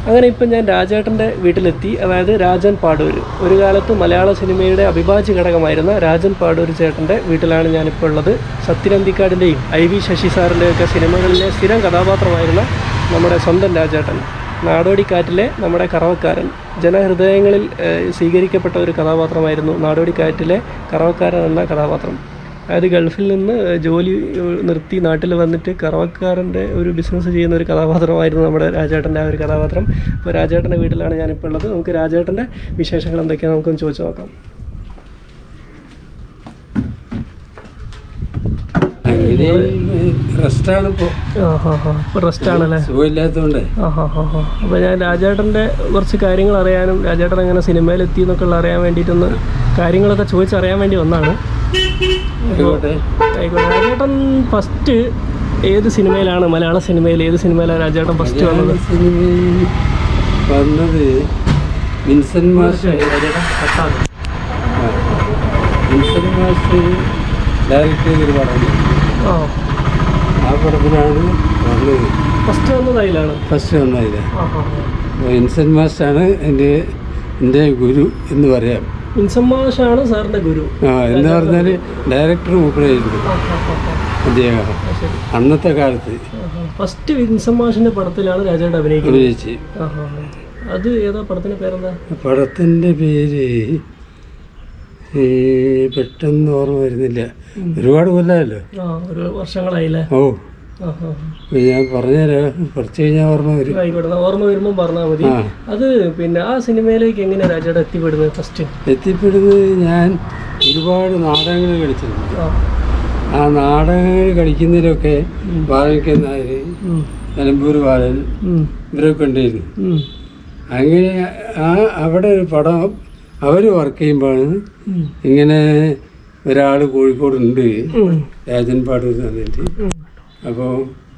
അങ്ങനെ ഇപ്പം ഞാൻ രാജേട്ടൻ്റെ വീട്ടിലെത്തി അതായത് രാജൻ പാടൂർ ഒരു കാലത്ത് മലയാള സിനിമയുടെ അവിഭാജ്യ ഘടകമായിരുന്ന രാജൻ പാടൂർ ചേട്ടൻ്റെ വീട്ടിലാണ് ഞാനിപ്പോൾ ഉള്ളത് സത്യനന്ദിക്കാടിൻ്റെയും ഐ വി ശശി സാറിൻ്റെയൊക്കെ സിനിമകളിലെ സ്ഥിരം കഥാപാത്രമായിരുന്ന നമ്മുടെ സ്വന്തം രാജേട്ടൻ നാടോടിക്കാറ്റിലെ നമ്മുടെ കറവക്കാരൻ ജനഹൃദയങ്ങളിൽ ഏഹ്, സ്വീകരിക്കപ്പെട്ട ഒരു കഥാപാത്രമായിരുന്നു നാടോടിക്കാറ്റിലെ കറവക്കാരൻ എന്ന കഥാപാത്രം അതായത് ഗൾഫിൽ നിന്ന് ജോലി ഏഹ്, നിർത്തി നാട്ടിൽ വന്നിട്ട് കറവക്കാരൻ്റെ ഒരു ബിസിനസ് ചെയ്യുന്ന ഒരു കഥാപാത്രമായിരുന്നു നമ്മുടെ രാജേട്ടൻ്റെ ആ ഒരു കഥാപാത്രം അപ്പോൾ രാജേട്ടൻ്റെ വീട്ടിലാണ് ഞാനിപ്പോൾ ഉള്ളത് നമുക്ക് രാജേട്ടൻ്റെ വിശേഷങ്ങൾ എന്തൊക്കെയാണ് നമുക്കൊന്ന് ചോദിച്ചു നോക്കാം അങ്ങനെ റെസ്റ്റാണ് ഇപ്പോൾ ആ ഹാ ഹാ ഇപ്പോൾ റെസ്റ്റ് ആണല്ലേ സുഖമില്ലാത്തതുകൊണ്ട് ആ ഹാ ഹാ ഹാ അപ്പോൾ ഞാൻ രാജേട്ടൻ്റെ കുറച്ച് കാര്യങ്ങൾ അറിയാനും രാജേട്ടൻ എങ്ങനെ സിനിമയിലെത്തി എന്നൊക്കെ ഉള്ള അറിയാൻ വേണ്ടിയിട്ടൊന്ന് കാര്യങ്ങളൊക്കെ ചോദിച്ചറിയാൻ വേണ്ടി വന്നാണ് ആയിക്കോട്ടെ ആയിക്കോട്ടെ രാജേട്ടൻ ഫസ്റ്റ് ഏത് സിനിമയിലാണ് മലയാള സിനിമയിൽ ഏത് സിനിമയിലാണ് രാജേട്ടൻ ഫസ്റ്റ് വന്നത് മലയാള സിനിമയിൽ വന്നത് വിൻസെന്റ് മാഷ് ആ. വിൻസെന്റ് മാഷ് ഡയറക്റ്റ് ചെയ്തൊരു പടമാണ് ആ ആ പടത്തിലാണ് വന്നത് ഫസ്റ്റ് വന്നത് അതിലാണ് ഫസ്റ്റ് വന്നതില്ല ആ ഹാ ഹാ വിൻസെന്റ് മാഷാണ് എൻ്റെ എൻ്റെ ഗുരു എന്ന് പറയാം ഇൻസമ്മാഷാണ് സാറിൻ്റെ ഗുരു ആ എന്ന് പറഞ്ഞാൽ ഡയറക്ടർ മൂപ്പരായിരുന്നു ആ ഹാ ഹാ ഹാ അദ്ദേഹം ആ, ശരി അന്നത്തെ കാലത്ത് ഫസ്റ്റ് വിൻസമ്മാഷിൻ്റെ പടത്തിലാണ് രാജേട്ടൻ അഭിനയിക്കുന്നത് അഭിനയിച്ച് ആ ഹാ ഹാ അത് ഏതാ പടത്തിൻ്റെ പേരെന്താ പടത്തിൻ്റെ പേര് ഈ പെട്ടെന്ന് ഓർമ്മ വരുന്നില്ല ഒരുപാട് കൊല്ലമല്ലോ ആ ഒരു വർഷങ്ങളായില്ലേ ഓ ആ ഹാ ഇപ്പൊ ഞാൻ പറഞ്ഞുതരാം കുറച്ച് കഴിഞ്ഞാൽ ഓർമ്മ വരും ആയിക്കോട്ടെ എന്നാ ഓർമ്മ വരുമ്പോൾ പറഞ്ഞാൽ മതി ആ അത് പിന്നെ ആ സിനിമയിലേക്ക് എങ്ങനെയാണ് രാജേട്ടൻ എത്തിപ്പെടുന്നത് ഫസ്റ്റ് എത്തിപ്പെടുന്നത് ഞാൻ ഒരുപാട് നാടകങ്ങൾ കളിച്ചിട്ടുണ്ട് ആ ആ നാടകങ്ങൾ കളിക്കുന്നതിലൊക്കെ ബാലൻ നായർ ഉം. നിലമ്പൂർ ബാലൻ ഉം. ഇവരൊക്കെ ഉണ്ടായിരുന്നു ഉം. അങ്ങനെ ആ അവിടെ ഒരു പടം അവർ വർക്ക് ചെയ്യുമ്പോഴാണ് ഉം. ഇങ്ങനെ ഒരാൾ കോഴിക്കോടുണ്ട് ഉം. രാജൻ പാടൂർ എന്നിട്ട് ഉം. അപ്പോൾ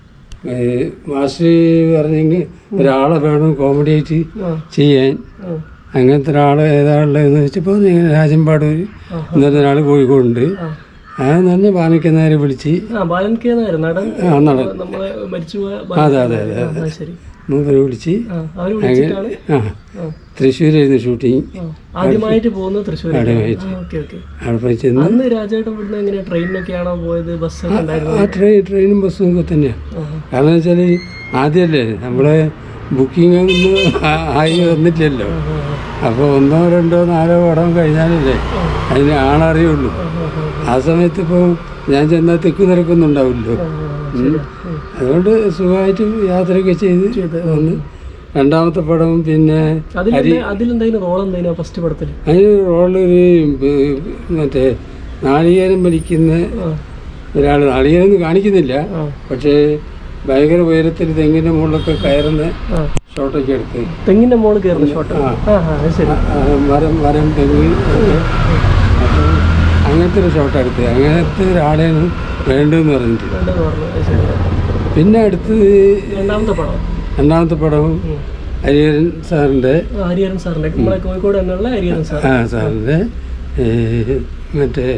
മാസ്റ്റർ പറഞ്ഞെങ്കിൽ ഒരാളെ വേണം കോമഡി ആയിട്ട് ആ. ചെയ്യാൻ ആ. അങ്ങനത്തെ ഒരാൾ ഏതാളുള്ളതെന്ന് വെച്ചപ്പോൾ രാജൻ പാടൂർ എന്നൊരു ഒരാൾ കോഴിക്കോടുണ്ട് ആ. അതെന്ന് പറഞ്ഞ് ബാലക്കന്നാരെ വിളിച്ച് ആ ബാലൻ കെ നായർ നടൻ ആ നടൻ നമ്മളെ മരിച്ചുപോയ അതെ അതെ അതെ ആ, ആ, ശരി മൂപ്പരെ വിളിച്ച് ആ അവര് വിളിച്ചിട്ടാണ് ആ ആ. തൃശ്ശൂരായിരുന്നു ഷൂട്ടിങ് ആ. ആദ്യമായിട്ട് പോകുന്നത് തൃശ്ശൂർ ആദ്യമായിട്ട്. ഓക്കെ ഓക്കെ അവിടെ പോയി ചെന്ന് അന്ന് രാജേട്ടൻ ഇവിടുന്ന് എങ്ങനെ ട്രെയിനിനൊക്കെയാണോ പോയത് ബസ്സൊക്കെ ഉണ്ടായിരുന്നു ആ ട്രെയിൻ ട്രെയിനും ബസ്സും ഒക്കെ തന്നെയാണ് കാരണം വെച്ചാൽ ആദ്യമല്ലേ നമ്മളെ ബുക്കിംഗ് ഒന്നും ആ- ആയി വന്നിട്ടില്ലല്ലോ അപ്പോൾ ഒന്നോ രണ്ടോ നാലോ പടം കഴിഞ്ഞാലല്ലേ അതിന് ആളറിയുള്ളൂ ആ സമയത്ത് ഇപ്പോൾ ഞാൻ ചെന്നാൽ തെക്ക് നിരക്കൊന്നും ഉണ്ടാവില്ലല്ലോ ഉം. അതുകൊണ്ട് സുഖമായിട്ട് യാത്രയൊക്കെ ചെയ്ത് വന്ന് രണ്ടാമത്തെ പടം പിന്നെ അതിൽ അതിലെന്തായാലും റോൾ എന്തായാലും ഫസ്റ്റ് പടത്തിൽ അതിന് റോളൊരു മറ്റേ നാളികേരം വലിക്കുന്ന ഒരാൾ നാളികേരൊന്നും കാണിക്കുന്നില്ല ആ. പക്ഷേ ഭയങ്കര ഉയരത്തിൽ തെങ്ങിൻ്റെ മുകളിലൊക്കെ കയറുന്ന ആ ഷോട്ടൊക്കെ എടുത്ത് തെങ്ങിന്റെ മോള് കയറുന്ന ഷോട്ട് ആ. ആ ആ അത് ശരി ആ, മരം മരം തെങ്ങ് ഒക്കെ. അപ്പോൾ അങ്ങനത്തെ ഒരു ഷോട്ട് എടുത്ത് അങ്ങനത്തെ ഒരാളെയാണ് വേണ്ടതെന്ന് പറഞ്ഞിട്ട് ഉണ്ടെന്ന് പറഞ്ഞു അത് ശരി പിന്നെ അടുത്തത് രണ്ടാമത്തെ പടം രണ്ടാമത്തെ പടം ഹരിഹരൻ സാറിൻ്റെ ആ, ഹരിഹരൻ സാറിന്റെ നമ്മളെ കോഴിക്കോട് തന്നെയുള്ള ഹരിഹരൻ സാർ ആ സാറിൻ്റെ ഏ, മറ്റേ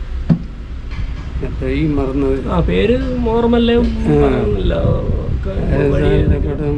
മറ്റേ ഈ മറന്നത് ആ പേര് ഓർമ്മല്ലേ പറഞ്ഞില്ല. ഒക്കെ വഴിയെ- സാറിൻ്റെ പടം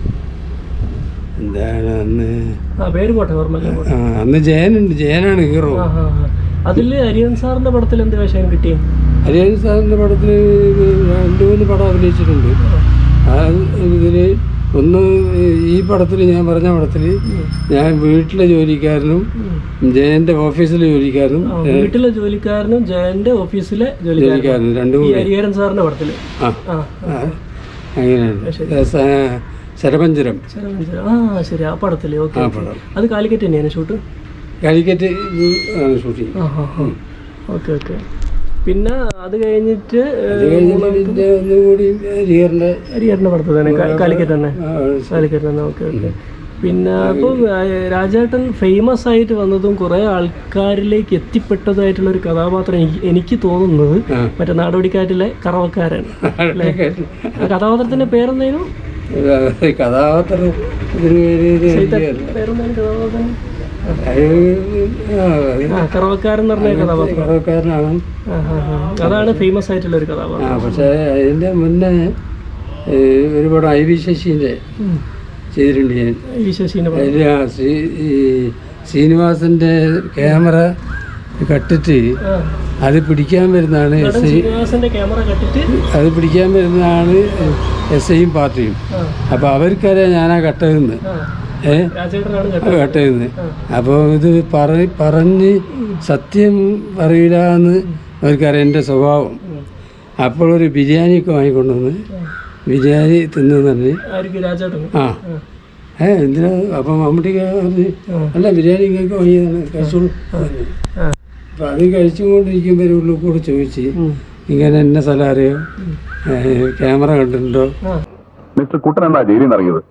എന്താണ് അന്ന് ആ പേര് പോട്ടെ ഓർമ്മല്ലേ പോട്ടെ ആ, അന്ന് ജയനുണ്ട് ജയനാണ് ഹീറോ ആ ആ ആ. അതില് ഹരിഹരൻ സാറിന്റെ പടത്തിൽ എന്ത് വേഷം കിട്ടി ഹരിഹരൻ സാറിൻ്റെ പടത്തിൽ രണ്ട് മൂന്ന് പടം അഭിനയിച്ചിട്ടുണ്ട് ആ ഇതിൽ ഒന്ന് ഈ പടത്തിൽ ഞാൻ പറഞ്ഞ പടത്തിൽ ഞാൻ വീട്ടിലെ ജോലിക്കാരനും ജയൻ്റെ ഓഫീസിലെ ജോലിക്കാരനും ആ, വീട്ടിലെ ജോലിക്കാരനും ജയന്റെ ഓഫീസിലെ ജോലിക്കാരനും ജോലിക്കാരനും രണ്ടും ഈ കൂടി ഹരിഹരൻ സാറിന്റെ പടത്തില് ആ ആ ആ, അങ്ങനെയാണ് സ- ശരപഞ്ചരം ശരി, മനസ്സിലായി. ആ ശരി ആ പടത്തില് ഓക്കെ ആ പടം അത് കാലിക്കറ്റ് തന്നെയാണ് ഷൂട്ട് കാലിക്കറ്റ് ആണ് ഷൂട്ടിങ് ആ ആ ആ ഓക്കെ ഓക്കെ പിന്നെ അത് കഴിഞ്ഞിട്ട് അത് കഴിഞ്ഞിട്ട് പിന്നെ ഒന്നുകൂടി ഹരിഹറിൻ്റെ ഹരിഹരന്റെ പടത്തിൽ തന്നെ കാ- കാലിക്കറ്റ് തന്നെ ആ, കാലിക്കറ്റ് തന്നെ ഓക്കെ ഓക്കെ പിന്നെ അപ്പോൾ രാജേട്ടൻ ഫേമസ് ആയിട്ട് വന്നതും കുറേ ആൾക്കാരിലേക്ക് എത്തിപ്പെട്ടതായിട്ടുള്ള ഒരു കഥാപാത്രം എനിക്ക് എനിക്ക് തോന്നുന്നത് ആ. മറ്റേ നാടോടിക്കാറ്റിലെ കറവക്കാരൻ അല്ലേ ആ കഥാപാത്രത്തിന്റെ പേരെന്തേനും കഥാപാത്രം ഇതിന് പേര് ഇത് എനിക്കറിയില്ല. പേരെന്തായാലും കഥാപാത്രം അത് ആ, അത് ആ കറവക്കാരൻ എന്ന് പറഞ്ഞ കഥാപാത്രം കടക്കാരനാണ് ആ, ആ, ആ. അതാണ് ഫേമസ് ആയിട്ടുള്ള ഒരു കഥാപാത്രം ആ പക്ഷേ അതിൻ്റെ മുന്നേ ഏ, ഒരു പടം ഐ വി ശശീൻ്റെ ഉം. ചെയ്തിട്ടുണ്ട് ഞാൻ ഈ ശശീനെ പടം. അതിൽ ആ ശ്രീ- ഈ ശ്രീനിവാസന്റെ ക്യാമറ കട്ടിട്ട് ആ. അത് പിടിക്കാൻ വരുന്നതാണ് നടൻ എസ് ഐ ശ്രീനിവാസന്റെ ക്യാമറ കട്ടിട്ട് അത് പിടിക്കാൻ വരുന്നതാണ് എസ് ഐയും പാർട്ടിയും ആ, അപ്പോൾ അവർക്കറിയാം ഞാനാ കട്ടതെന്ന് ആ. ഏ രാജേട്ടനാണ് ആ കട്ടത് കട്ടതെന്ന് അപ്പോൾ ഇത് പറ പറഞ്ഞ് സത്യം പറയില്ല എന്ന് അവർക്കറിയാം എൻ്റെ സ്വഭാവം അപ്പോൾ ഒരു ബിരിയാണിയൊക്കെ വാങ്ങിക്കൊണ്ടുവന്ന് ബിരിയാണി തിന്നു പറഞ്ഞ് ആർക്ക് രാജേട്ടൻ ആ ഏ എന്തിനാ അപ്പം മമ്മൂട്ടിക്ക് പറഞ്ഞ് അല്ല ബിരിയാണി ഇങ്ങനെ വാങ്ങിയതാണ് കഴിച്ചോളൂ പറഞ്ഞു. ആ. അപ്പം അത് കഴിച്ചുകൊണ്ടിരിക്കുമ്പോൾ ഒരു ഉള്ളിൽ കൂടെ ചോദിച്ച് ഉം. ഇങ്ങനെ എന്നെ സ്ഥലം അറിയോ ഏ, ക്യാമറ കണ്ടിട്ടുണ്ടോ ആ. മിസ്റ്റർ കുട്ടൻ എന്നാ ജയിലിൽ നിന്ന് ഇറങ്ങിയത്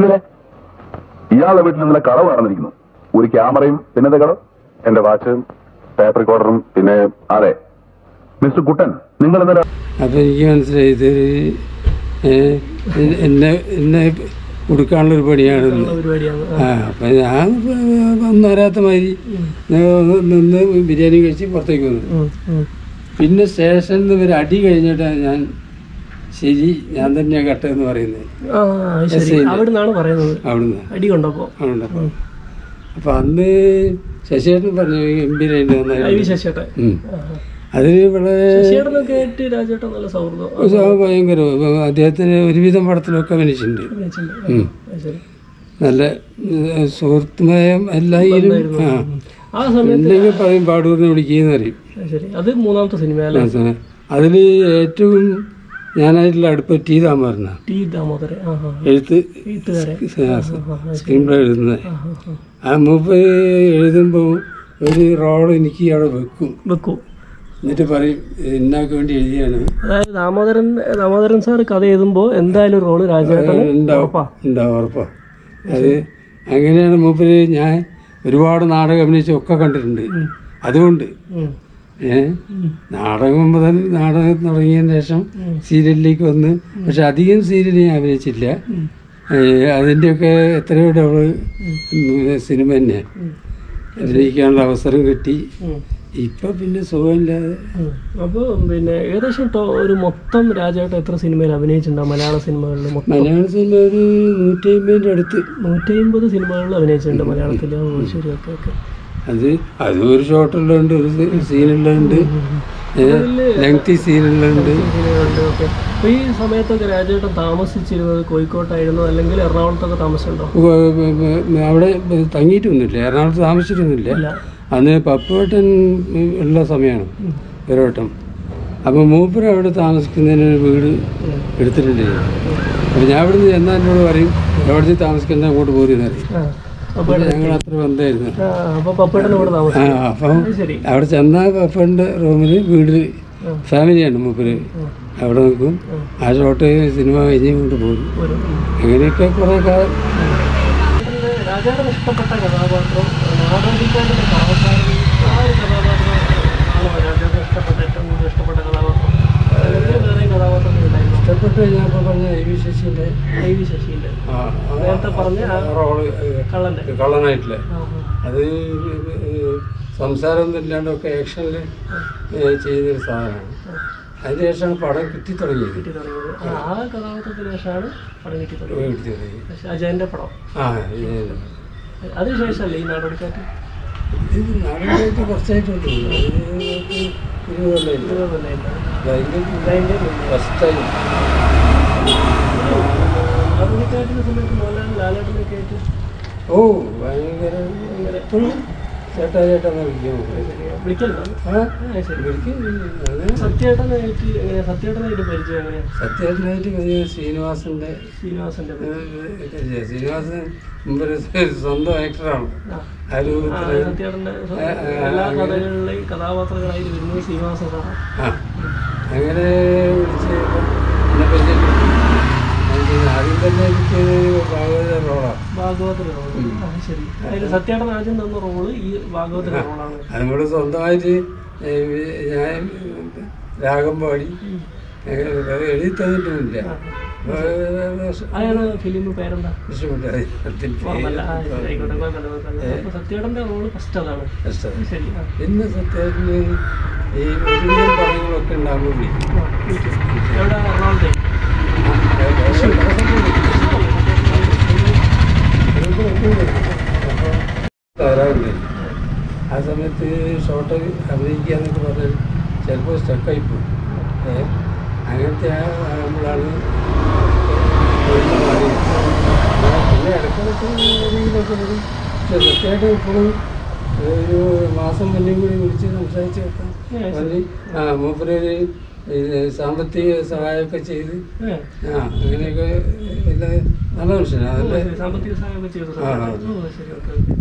ഇയാളുടെ വീട്ടിൽ ഇന്നലെ കളവ് നടന്നിരിക്കുന്നു ഒരു ക്യാമറയും പിന്നത്തെ കളവ് എന്റെ വാച്ചും ടേപ്പ് റെക്കോർഡറും പിന്നെ അതെ മിസ്റ്റർ കുട്ടൻ നിങ്ങൾ ഇന്നലെ അപ്പം എനിക്ക് മനസ്സിലായി ഇത് ഏ, എന്നെ എന്നെ കൊടുക്കാനുള്ളൊരു പണിയാണെന്ന് ഉള്ള പരിപാടിയാണ് ആ അപ്പം ഞാൻ ഒന്നും അറിയാത്ത മാതിരി നിന്ന് ബിരിയാണി കഴിച്ച് പുറത്തേക്ക് വന്നു ഉം, ഉം. പിന്നെ സ്റ്റേഷനിൽ നിന്ന് ഒരു അടി കഴിഞ്ഞിട്ടാണ് ഞാൻ ശരി ഞാൻ തന്നെയാണ് കട്ടെന്ന് പറയുന്നത് ആ അത് ശരി അവിടെ നിന്നാണ് പറയുന്നത് അവിടുന്ന് അടി കൊണ്ടപ്പോ അവിടെ അപ്പം അന്ന് ശശിയേട്ടൻ പറഞ്ഞു ഗംഭീരമായിട്ട് ഐ വി നന്നായി ശശിയേട്ടൻ ഉം. അതിൽ വളരെ ശശിയേട്ടനൊക്കെ ആയിട്ട് രാജേട്ടൻ നല്ല സൗഹൃദം ഉത്സാഹം ഭയങ്കര അദ്ദേഹത്തിന് ഒരുവിധം പടത്തിലൊക്കെ അഭിനയിച്ചിട്ടുണ്ട് അഭിനയിച്ചിട്ടുണ്ട്. ഉം. അത് ശരി നല്ല ഏഹ്, സുഹൃത്തുമയം എല്ലാവരും ആ ആ സമയത്ത് എന്തെങ്കിലും പറയും പാടൂരിനെ വിളിക്കുകയെന്ന് അറിയും അത് ശരി അത് മൂന്നാമത്തെ സിനിമ അല്ലേ അതിൽ ഏറ്റവും ഞാനായിട്ടുള്ള അടുപ്പ് ടി താമരന ടി ദാമോദരൻ ആ ആ എഴുത്ത് എഴുത്തുകാരൻ സ്ക്രീൻ പ്ലേ എഴുതുന്നത് ആ ആ ആ ആ മൂപ്പ് എഴുതുമ്പോൾ ഒരു റോൾ എനിക്ക് അവിടെ വെക്കും വെക്കൂ എന്നിട്ട് പറയും എന്നാക്ക് വേണ്ടി എഴുതിയാണ് അതായത് ദാമോദരൻ ദാമോദരൻ സാർ കഥ എഴുതുമ്പോൾ എന്തായാലും റോള് രാജേട്ടന് ഉണ്ടാവും ഉറപ്പാ ഉണ്ടാവും ഉറപ്പാ അത് അങ്ങനെയാണ് മൂപ്പര് ഞാൻ ഒരുപാട് നാടകം അഭിനയിച്ചൊക്കെ കണ്ടിട്ടുണ്ട് അതുകൊണ്ട് ഉം. ഏ നാടകം മുതൽ നാടകം തുടങ്ങിയതിന് ശേഷം സീരിയലിലേക്ക് വന്ന് പക്ഷെ അധികം സീരിയൽ ഞാൻ അഭിനയിച്ചില്ല ഏ, അതിൻ്റെയൊക്കെ എത്രയോ ഡബിൾ സിനിമ തന്നെ അഭിനയിക്കാനുള്ള അവസരം കിട്ടി ഉം. ഇപ്പൊ പിന്നെ സുഖമില്ലാതെ ഉം. അപ്പൊ പിന്നെ ഏകദേശം ടോ- ഒരു മൊത്തം രാജേട്ടൻ എത്ര സിനിമയിൽ അഭിനയിച്ചിട്ടുണ്ടാവും മലയാള സിനിമകളിൽ മൊത്തം മലയാള സിനിമ ഒരു നൂറ്റി അമ്പതിൻ്റെ അടുത്ത് നൂറ്റി അമ്പത് സിനിമകളിൽ അഭിനയിച്ചിട്ടുണ്ട് മലയാളത്തിൽ ഓ, ശരി ഓക്കെ ഓക്കെ അത് അതും ഒരു ഷോട്ടുള്ളതുണ്ട് ഒരു സീനുള്ളതുണ്ട് ലെങ്തി സീനുള്ളുണ്ട് സിനിമകളുണ്ട് ഓക്കെ അപ്പൊ ഈ സമയത്തൊക്കെ രാജേട്ടൻ താമസിച്ചിരുന്നത് കോഴിക്കോട്ടായിരുന്നു അല്ലെങ്കിൽ എറണാകുളത്തൊക്കെ താമസിച്ചിട്ടുണ്ടോ അവിടെ തങ്ങിയിട്ടൊന്നുമില്ല എറണാകുളത്ത് താമസിച്ചിട്ടൊന്നുമില്ല ഇല്ല അന്ന് പപ്പുവേട്ടൻ ഉള്ള സമയമാണ് ഒരു വട്ടം അപ്പോൾ മൂപ്പർ അവിടെ താമസിക്കുന്നതിന് ഒരു വീട് എടുത്തിട്ടുണ്ട് അപ്പോൾ ഞാൻ ഇവിടുന്ന് ചെന്നാൽ എന്നോട് പറയും എവിടെ താമസിക്കുന്ന അങ്ങോട്ട് പോരുന്ന പറയും ആ അപ്പൊ അപ്പോൾ ഞങ്ങൾ അത്ര ബന്ധമായിരുന്നു ആ, അപ്പൊ പപ്പേട്ടൻ ഇവിടെ ആ താമസിച്ചു അപ്പം അത് ശരി അവിടെ ചെന്നാൽ പപ്പൻ്റെ റൂമിൽ വീട് ഫാമിലിയാണ് മൂപ്പര് അവിടെ നിൽക്കും ആ ഷോട്ട് സിനിമ കഴിഞ്ഞ് കൊണ്ട് പോരും ഒരു അങ്ങനെയൊക്കെ കുറേ കാലം രാജാവിന് ഇഷ്ടപ്പെട്ട കഥാപാത്രം നാടോടിക്കാരുടെ കാവക്കാരൻ ആ ഒരു കഥാപാത്രം ആണോ രാജാവിന് ഇഷ്ടപ്പെട്ട ഏറ്റവും കൂടുതൽ ഇഷ്ടപ്പെട്ട കഥാപാത്രം അല്ലെങ്കിൽ വേറെ കഥാപാത്രങ്ങൾ ഉണ്ടായിരുന്നു ഇഷ്ടപ്പെട്ട് ഞാൻ ഇപ്പോൾ പറഞ്ഞ ഐ വി ശശിൻ്റെ ഐ വി ശശിന്റെ ആ, ആ, നേരത്തെ പറഞ്ഞ ആ റോള് കള്ളന്റെ കള്ളനായിട്ടില്ല ആ, ആ. അത് സംസാരമൊന്നും ഇല്ലാണ്ടൊക്കെ ആക്ഷനിൽ ചെയ്തൊരു സാധനമാണ് അതിന് ശേഷമാണ് പടം കിട്ടി തുടങ്ങിയത് കിട്ടി തുടങ്ങിയത് ആ, ആ കഥാപാത്രത്തിന് ശേഷമാണ് പടം കിട്ടി തുടങ്ങിയത് കിട്ടി തുടങ്ങി പക്ഷെ അജയന്റെ പടം ആ ഇത് അതിനുശേഷമല്ലേ ഈ നാടോടിക്കാറ്റ് ഇത് നാടകമായിട്ട് കുറച്ചായിട്ടുള്ളൂ അത് ഇരുപത് കൊല്ലമില്ല ഇത് തന്നെയല്ല. അതിൻ്റെ അതിന്റെ മുന്നേ. ഫസ്റ്റ് ടൈം നാടോടിക്കാറ്റിന്റെ സമയത്ത് മോഹൻലാൽ ലാലേട്ടനൊക്കെ ആയിട്ട് ഓ ഭയങ്കര എപ്പോഴും ചേട്ടാ ചേട്ടാ എന്ന് വിളിക്കും വിളിക്കലുണ്ടോ ആ ആ, ശരി വിളിക്കും അങ്ങനെ സത്യേട്ടനായിട്ട് എങ്ങനെ സത്യേട്ടനായിട്ട് പരിചയം എങ്ങനെയാ സത്യേട്ടനായിട്ട് കഴിഞ്ഞ ശ്രീനിവാസന്റെ ശ്രീനിവാസന്റെ ഏഹ്, പരിചയം. ശ്രീനിവാസൻ മുമ്പ് ഒരു സ്വന്തം ആക്ടറാണ് ആ. ആ ആ, രൂപത്തില് സത്യേട്ടന്റെ ആ, ആ, എല്ലാ അങ്ങനെ. കഥകളിലെയും കഥാപാത്രങ്ങളായിട്ട് വരുന്നത് ശ്രീനിവാസൻ സാറാണ് ആ അങ്ങനെ വിളിച്ച് എന്നെ പരിചയപ്പെടുത്തി ഞാൻ ആദ്യം തന്നെ കിട്ടിയത് ഭാഗവത റോളാണ് ഭാഗവതര റോള് ആ, ശരി അതിൽ സത്യേട്ടൻ ആദ്യം തന്ന റോള് ഈ ഭാഗവതര റോളാണ് അതുകൊണ്ട് സ്വന്തമായിട്ട് ഏഹ്, ഞാൻ രാഗം പാടി ഏഹ്, വേറെ എഴുതി തന്നിട്ടുമില്ല അതാണ് ഫിലിം പേരെന്താ ഇഷ്ടപ്പെട്ടത് ഓർമ്മല്ല ആ, ശരി, ആയിക്കോട്ടെ കുഴപ്പമില്ല കുഴപ്പമില്ല അപ്പൊ സത്യേട്ടന്റെ റോള് ഫസ്റ്റ് അതാണ് ഇഷ്ടം ശരി ആ പിന്നെ സത്യത്തിന് ഈ ഒരുവിധം പടങ്ങളൊക്കെ ഉണ്ടാകുമ്പോൾ വിളിക്കും ആ, വിളിക്കും. എവിടെ എറണാകുളത്തെ അടുത്ത് ഷോട്ട് അഭിനയിക്കുക എന്നൊക്കെ പറഞ്ഞാൽ ചിലപ്പോൾ സ്റ്റക്കായി പോകും ഏ അങ്ങനത്തെ ആകുമ്പോഴാണ് ഒഴിഞ്ഞ് മാറി. ആ, പിന്നെ ഇടയ്ക്കിടയ്ക്ക് രീതിയിലൊക്കെ വരും പക്ഷെ തീർച്ചയായിട്ടും ഇപ്പോഴും ഒരു മാസം മുന്നേ കൂടി വിളിച്ച് സംസാരിച്ച് വെക്കാം ഏ, പറഞ്ഞ് ആ മൂപ്പരൊരു ഇത് സാമ്പത്തിക സഹായമൊക്കെ ചെയ്ത് ഏ. ആ അങ്ങനെയൊക്കെ എല്ലാ നല്ല മനുഷ്യനാണ് ഓ, നല്ല ശരി. സാമ്പത്തിക സഹായമൊക്കെ ചെയ്തു ആ, ആ. ഓ, ശരി, ഓക്കേ, ഓക്കേ.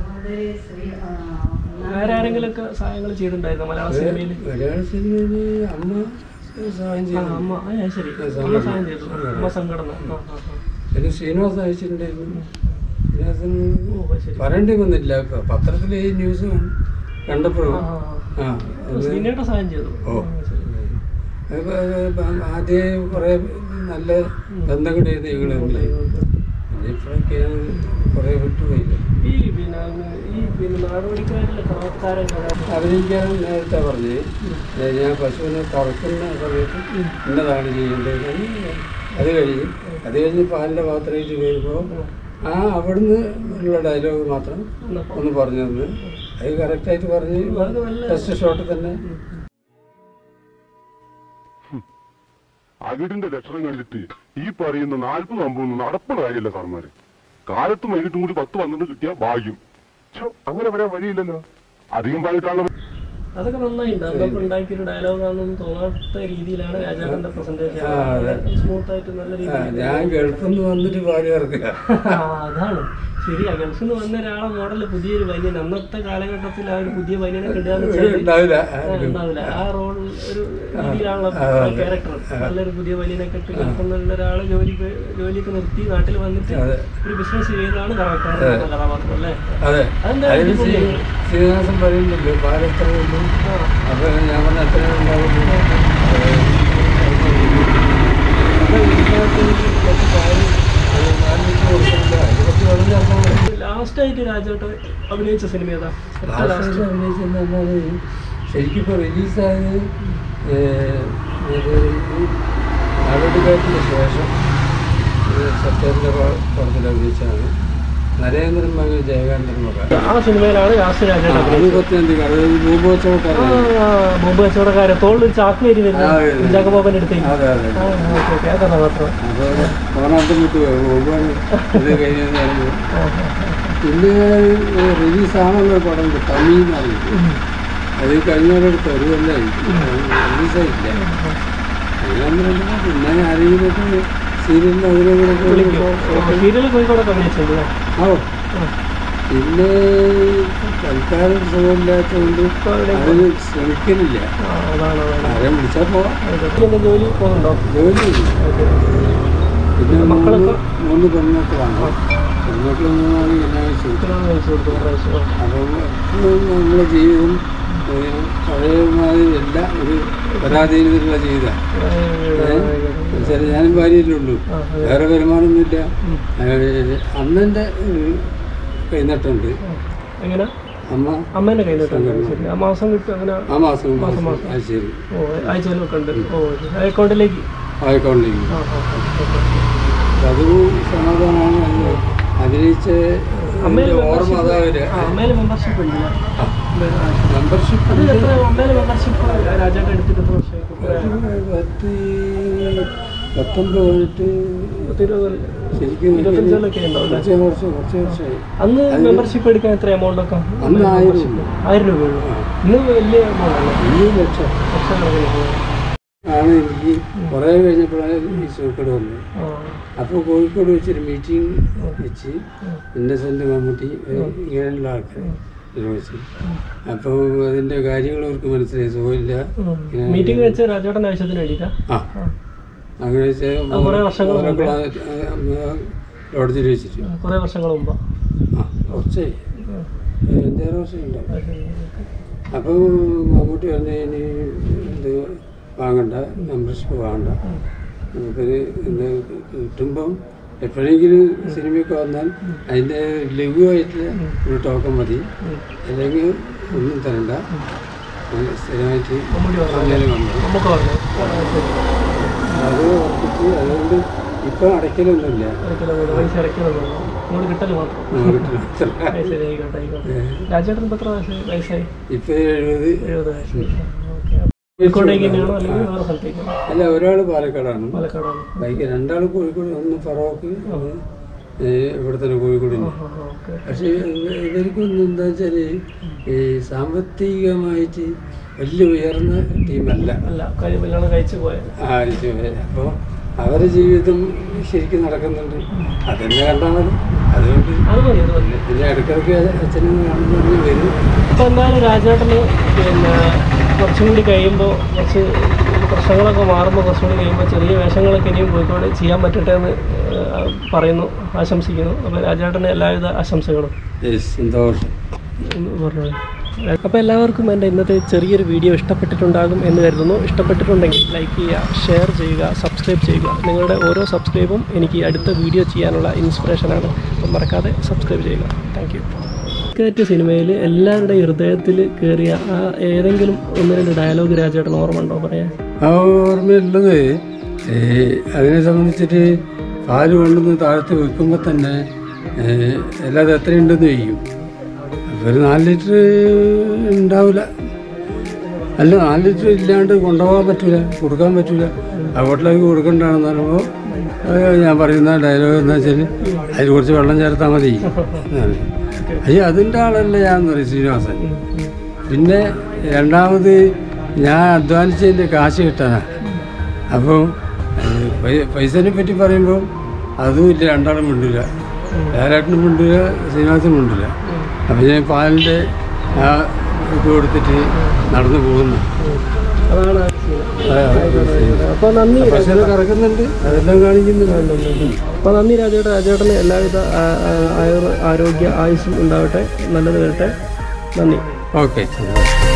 വേറെ ആരെങ്കിലുമൊക്കെ സഹായങ്ങൾ ചെയ്തിട്ടുണ്ടായിരുന്നോ മലയാള സിനിമയിൽ മലയാള സിനിമയിൽ അമ്മ സഹായം ആ, ചെയ്തു അമ്മ ആ, ശരി ആ, അമ്മ സംഘടന. സഹായം ചെയ്തു അമ്മ സംഘടന ആ, ആ, ആ. പിന്നെ ശ്രീനിവാസ് അയച്ചിട്ടുണ്ടായിരുന്നു ശ്രീനിവാസൻ ഓ, ശരി. പറയേണ്ടി വന്നില്ല പ- പത്രത്തിലെ ഈ ന്യൂസ് കണ്ടപ്പോഴും ആ, ആ, ആ ആ. അത് ശ്രീനയുടെ സഹായം ചെയ്തു ഓ. ആ, ശരി. അത് അത് ആദ്യം കുറേ നല്ല ബന്ധം കൂടിയായിരുന്നു ഞങ്ങൾ തമ്മിൽ പിന്നെ ഇപ്പോഴൊക്കെയാണ് കുറേ വിട്ടുപോയില്ല ഈ പിന്നെ ഈ പിന്നെ നാടോടിക്കാരിലെ കലാകാരൻ അഭിനയിക്കാൻ നേരത്തെ പറഞ്ഞ് ഏ, ഞാൻ പശുവിനെ കറക്കുന്ന സമയത്ത് ഇന്നതാണ് ചെയ്യേണ്ടത് അത് കഴിഞ്ഞ് അത് കഴിഞ്ഞ് പാലിൻ്റെ പാത്രമായിട്ട് വരുമ്പോൾ ആ അവിടുന്ന് ഉള്ള ഡയലോഗ് മാത്രം ഒന്ന് പറഞ്ഞു തന്ന് അത് കറക്റ്റായിട്ട് പറഞ്ഞ് അത് നല്ല- ഫസ്റ്റ് ഷോട്ടിൽ തന്നെ അകിടിന്റെ ലക്ഷണം കണ്ടിട്ട് ഈ പറയുന്ന നാൽപ്പത് അമ്പതൊന്നും നടപ്പുള്ള കാര്യമല്ല സാർമാര് കാലത്തും വൈകിട്ടും കൂടി പത്ത് പന്ത്രണ്ട് കിട്ടിയാ ഭാഗ്യം ഛോ, അങ്ങനെ വരാൻ വഴിയില്ലല്ലോ അധികം പാലിട്ടാണ് അതൊക്കെ നന്നായിട്ടുണ്ട് അതൊക്കെ ഉണ്ടാക്കിയൊരു ഡയലോഗാണെന്ന് തോന്നാത്ത രീതിയിലാണ് രാജാവിന്റെ പ്രസന്റേഷൻ ആ, അതെ. സ്മൂത്ത് ആയിട്ട് നല്ല ആ, രീതിയിൽ ഞാൻ ഗൾഫിൽ നിന്ന് വന്നിട്ട് പാടി ഇറക്കുക ആ, അതാണ് ശരിയാ ഗൾഫിൽ നിന്ന് വന്ന ഒരാളെ മോഡല് പുതിയൊരു പയ്യൻ അന്നത്തെ കാലഘട്ടത്തിൽ ആ ഒരു പുതിയ പയ്യനെ കിട്ടുകയെന്ന് വെച്ചാൽ ഉണ്ടാവില്ല ആ, ഉണ്ടാവില്ല ആ റോൾ ഒരു രീതിയിലാണുള്ള ക്യാരക്ടർ നല്ലൊരു പുതിയ പയ്യനെ കെട്ടി ഗൾഫിൽ നിന്നുള്ള ഒരാളെ ജോലി ജോലിയൊക്കെ നിർത്തി നാട്ടിൽ വന്നിട്ട് അതെ. ഒരു ബിസിനസ് ചെയ്തതാണ് കറക്റ്റാണ് കഥാപാത്രം അല്ലേ അതെ അതെന്താ അതിന് അടിപൊളിയാണ്. ശ്രീനിവാസൻ പറയുന്നുണ്ട് പാലെത്ര ഉള്ളൂ അപ്പൊ ഞാൻ പറഞ്ഞ അത്ര ഉണ്ടാവുള്ളൂ അപ്പൊ ഇതിനകത്ത് കുറച്ച് പാല് ഒരു നാല് ലിറ്റർ കൊടുക്കുന്നില്ല അതിന് കുറച്ച് വെള്ളം ചേർക്കാൻ മതി. ലാസ്റ്റ് ആയിട്ട് രാജോട്ട് അഭിനയിച്ച സിനിമ ഏതാ ലാസ്റ്റ് അഭിനയിച്ചെന്ന് പറഞ്ഞാല് ശരിക്കും ഇപ്പോൾ റിലീസായത് നാടോടിക്കാറ്റിന് ശേഷം സത്യേന്ദ്ര പടത്തിൽ അഭിനയിച്ചാണ് നരേന്ദ്രൻ മകൻ ജയകാന്തൻ മകൻ ആ സിനിമയിലാണ് ലാസ്റ്റ് രാജോട്ട് അഭിനയിച്ചത് ഇരുപത്തിയഞ്ച് കട ഭൂപോത്സവക്കാരൻ ആ, ബോംബ് കച്ചവടക്കാരെ തോളിൽ ഒരു ചാക്കിലേരി ആ, വരുന്നത് അതെ. കുഞ്ചാക്കബോബൻ എടുത്തേ അതെ അതെ ആ ഓക്കെ ഓക്കെ ആ കഥാപാത്രം അപ്പോൾ ഓണാട്ടം വിട്ടു പോകുമ്പോൾ ഇത് കഴിഞ്ഞത് പിന്നെ റിലീസാണല്ലോ പടം തമിഴ് എന്ന് പറയും അത് കഴിഞ്ഞവരെടുത്ത് ഒരു കൊല്ലായി റിലീസായില്ല അങ്ങനെ പിന്നെ ആരെങ്കിലുമൊക്കെ സീരിയലിൽ അതിനോടൊക്കെ സീരിയൽ കോഴിക്കോടൊക്കെ അഭിനയിച്ചിട്ടുണ്ട് അല്ലേ? ആ പിന്നെ തൽക്കാലം സുഖമില്ലാത്തതുകൊണ്ട് അതിന് ശ്രമിക്കുന്നില്ല ആ, അതാണ് അതാണ് ആരെയും വിളിച്ചാൽ പോവാം പിന്നെ ജോലി പോകുന്നുണ്ടോ ജോലി ഓക്കെ പിന്നെ മൂന്ന് മക്കളൊക്കെ? മൂന്ന് പെൺമക്കളാണ് പെൺമക്കൾ മൂന്നാണ് എല്ലാം ചെയ്തു കല്യാണം കഴിച്ചു കൊടുത്തു പ്രാവശ്യം ആ. അപ്പം നമ്മുടെ ജീവിതം ഏഹ്, പഴയ മാതിരിയല്ല ഒരു പരാധീനതയുള്ള ജീവിതം ചില ഞാനും ഭാര്യയിലുള്ളൂ ആ, അതെ. വേറെ വരുമാനമൊന്നുമില്ല ഉം. ഏഹ്, അമ്മൻ്റെ ഒരു കൈനട്ടുണ്ട് എങ്ങനെ അമ്മ അമ്മേന്റെ കയ്യിൽ നിന്നിട്ടുണ്ട് ശരി ആ മാസം കിട്ടും അങ്ങനെ ആ മാസം മാസം, മാസം മാസം. അത് ശരി ഓ ആഴ്ചയിലൊക്കെ ഉണ്ട് ഓ അക്കൗണ്ടിലേക്ക് ആയിക്കൊണ്ടിരിക്കും ആ ആ ഓക്കെ അതും സമാധാനമാണ് അതിന് അഭിനയിച്ച അമ്മേല് എൻ്റെ ഓർമ്മ membership- അതാ വരിക ആ, അമ്മേല് മെമ്പർഷിപ്പ് ഉണ്ട് ആ. മെമ്പർഷിപ്പ് അത് എത്ര അമ്മേല് മെമ്പർഷിപ്പ് രാജാട്ട് എടുത്തിട്ട് എത്ര വർഷമായി പത്ത് പത്തൊമ്പത് കഴിഞ്ഞിട്ട് പത്തിരുപത് ശരിക്കും ഇരുപത്തഞ്ചിലൊക്കെ ഉണ്ടാവും അല്ലേ? കുറച്ച് വർഷം കുറച്ച് വർഷമായി അന്ന് മെമ്പർഷിപ്പ് എടുക്കാൻ എത്ര എമൗണ്ട് ഒക്കെ അന്ന് ആയിരം രൂപ. ആയിരം രൂപയുള്ളൂ ഇന്ന് വലിയ എമൗണ്ട് അല്ലേ ഈ ലക്ഷം ലക്ഷക്കണക്കിന് രൂപ. ആണ് എനിക്ക് കുറേ കഴിഞ്ഞപ്പോഴാണ് ഈ സൂക്കട് വന്നത് ആ. അപ്പോൾ കോഴിക്കോട് വെച്ചൊരു മീറ്റിംഗ് വെച്ച് ഇന്നസെൻ്റ് മമ്മൂട്ടി ഏഹ്, ഇങ്ങനെയുള്ള ആൾക്കാർ നിർവഹിച്ചു അപ്പോൾ അതിൻ്റെ കാര്യങ്ങൾ അവർക്ക് മനസ്സിലായി സുഖമില്ല ഉം. മീറ്റിംഗ് വെച്ച് രാജേട്ടൻ്റെ ആവശ്യത്തിന് വേണ്ടിയിട്ടാ ആ അങ്ങനെ വെച്ച് അത് കുറേ വർഷങ്ങൾ മുമ്പേ. ലോഡ്ജിൽ വെച്ചിട്ട് കുറേ വർഷങ്ങൾ മുമ്പ് ആ കുറച്ചായി ഒരു അഞ്ചാറ് വർഷം ഉണ്ടാവും അപ്പോൾ മമ്മൂട്ടി പറഞ്ഞു ഇനി ഇത് വാങ്ങണ്ട മെമ്പർഷിപ്പ് വാങ്ങണ്ട നമുക്കൊരു ഇത് കിട്ടുമ്പം എപ്പോഴെങ്കിലും സിനിമയൊക്കെ വന്നാൽ അതിൻ്റെ ലഘുവായിട്ടുള്ള ഒരു ടോക്കൺ മതി അല്ലെങ്കിൽ ഒന്നും തരണ്ട അങ്ങനെ സ്ഥിരമായിട്ട് മമ്മൂട്ടി പറഞ്ഞു വാങ്ങിയാലും വന്നു നമുക്ക് പറഞ്ഞു ആ, ശരി. അത് ഉറപ്പിച്ച് അതുകൊണ്ട് ഇപ്പം അടയ്ക്കലൊന്നുമില്ല അരക്കിലോ വീട് പൈസ അരക്കിലോ നിങ്ങൾ കിട്ടൽ മാത്രം ആ, കിട്ടില്ല. അത് ശരി ആയിക്കോട്ടെ ആയിക്കോട്ടെ രാജേട്ടൻ ഇപ്പം എത്ര വയസ്സ് വയസ്സായി ഇപ്പൊ എഴുപത് എഴുപത് വയസ്സ് ഓക്കെ കോഴിക്കോട്ടേക്ക് തന്നെയാണോ അല്ലെങ്കിൽ വേറെ സ്ഥലത്തേക്കാണോ അല്ല ഒരാൾ പാലക്കാടാണ് പാലക്കാടാണ് ബൈക്ക് രണ്ടാൾ കോഴിക്കോട് ഒന്ന് ഫറോക്ക് ഒന്ന് ഏ, ഇവിടെ തന്നെ കോഴിക്കോട് തന്നെ ഓക്കെ പക്ഷേ ഇവ- ഇവർക്കൊന്നും എന്താ വെച്ചാൽ ഈ സാമ്പത്തികമായിട്ട് വലിയ ഉയർന്ന ടീമല്ല അല്ല കഴി കല്യാണം കഴിച്ചു പോയത് ആ അപ്പോൾ അവരുടെ ജീവിതം ശരിക്കും നടക്കുന്നുണ്ട് അതെന്നെ കണ്ടാൽ മതി അതുകൊണ്ട് അത് മതി അത് മതി പിന്നെ ഇടയ്ക്കിടയ്ക്ക് അച്ഛനും കാണുന്നു വരും അപ്പോൾ എന്തായാലും രാജേട്ടന് പിന്നെ കുറച്ചും കൂടി കഴിയുമ്പോൾ കുറച്ച് പ്രശ്നങ്ങളൊക്കെ മാറുമ്പോൾ കുറച്ചും കൂടി കഴിയുമ്പോൾ ചെറിയ വേഷങ്ങളൊക്കെ ഇനിയും കോഴിക്കോട് ചെയ്യാൻ പറ്റട്ടെ എന്ന് ഏഹ്, പറയുന്നു ആശംസിക്കുന്നു അപ്പോൾ രാജേട്ടന് എല്ലാവിധ ആശംസകളും യെസ് സന്തോഷം എന്ന് പറഞ്ഞോളൂ അപ്പോൾ എല്ലാവർക്കും എൻ്റെ ഇന്നത്തെ ചെറിയൊരു വീഡിയോ ഇഷ്ടപ്പെട്ടിട്ടുണ്ടാകും എന്ന് കരുതുന്നു ഇഷ്ടപ്പെട്ടിട്ടുണ്ടെങ്കിൽ ലൈക്ക് ചെയ്യുക ഷെയർ ചെയ്യുക സബ്സ്ക്രൈബ് ചെയ്യുക നിങ്ങളുടെ ഓരോ സബ്സ്ക്രൈബും എനിക്ക് അടുത്ത വീഡിയോ ചെയ്യാനുള്ള ഇൻസ്പിറേഷനാണ് അപ്പം മറക്കാതെ സബ്സ്ക്രൈബ് ചെയ്യുക താങ്ക് യു കാറ്റ് സിനിമയിൽ എല്ലാവരുടെ ഹൃദയത്തിൽ കയറിയ ആ ഏതെങ്കിലും ഒന്ന് രണ്ട് ഡയലോഗ് രാജേട്ടൻ ഓർമ്മ ഉണ്ടോ പറയാൻ ആ ഓർമ്മയുള്ളത് ഈ അതിനെ സംബന്ധിച്ചിട്ട് പാല് കൊണ്ടുവന്ന് താഴത്ത് വെക്കുമ്പോൾ തന്നെ ഏ, അല്ലാതെ എത്രയുണ്ടെന്ന് ചോദിക്കും അപ്പോൾ ഒരു നാല് ലിറ്റർ ഉണ്ടാവില്ല അല്ല നാല് ലിറ്റർ ഇല്ലാണ്ട് കൊണ്ടുപോകാൻ പറ്റില്ല കൊടുക്കാൻ പറ്റില്ല ആ ഹോട്ടലിലേക്ക് കൊടുക്കണ്ടാണെന്ന് പറയുമ്പോൾ അത് ഞാൻ പറയുന്ന ഡയലോഗ് എന്താ വെച്ചാൽ അതിൽ കുറച്ച് വെള്ളം ചേർത്താൽ മതി എന്നാണ്. അയ്യോ അതിൻ്റെ ആളല്ല ഞാൻ പറയും ശ്രീനിവാസൻ പിന്നെ രണ്ടാമത് ഞാൻ അധ്വാനിച്ചതിൻ്റെ കാശ് കിട്ടാനാ അപ്പോൾ പൈസനെ പറ്റി പറയുമ്പോൾ അതും ഇല്ല രണ്ടാളും മിണ്ടില്ല ധാരാട്ടിനും മിണ്ടില്ല ശ്രീനിവാസനും മിണ്ടില്ല അപ്പം ഞാൻ പാലിൻ്റെ ആ ഇത് കൊടുത്തിട്ട് നടന്നു പോകുന്നു അതാണ് ആ scene. അപ്പോൾ നന്ദി പശുവിനെ കറക്കുന്നുണ്ട് അതെല്ലാം കാണിക്കുന്നുണ്ട് അപ്പോൾ നന്ദി രാജേട്ടൻ രാജേട്ടന് എല്ലാവിധ ആ, ആ, ആയുർ ആരോഗ്യ ആയുസ്സും ഉണ്ടാവട്ടെ നല്ലത് വരട്ടെ നന്ദി ഓക്കെ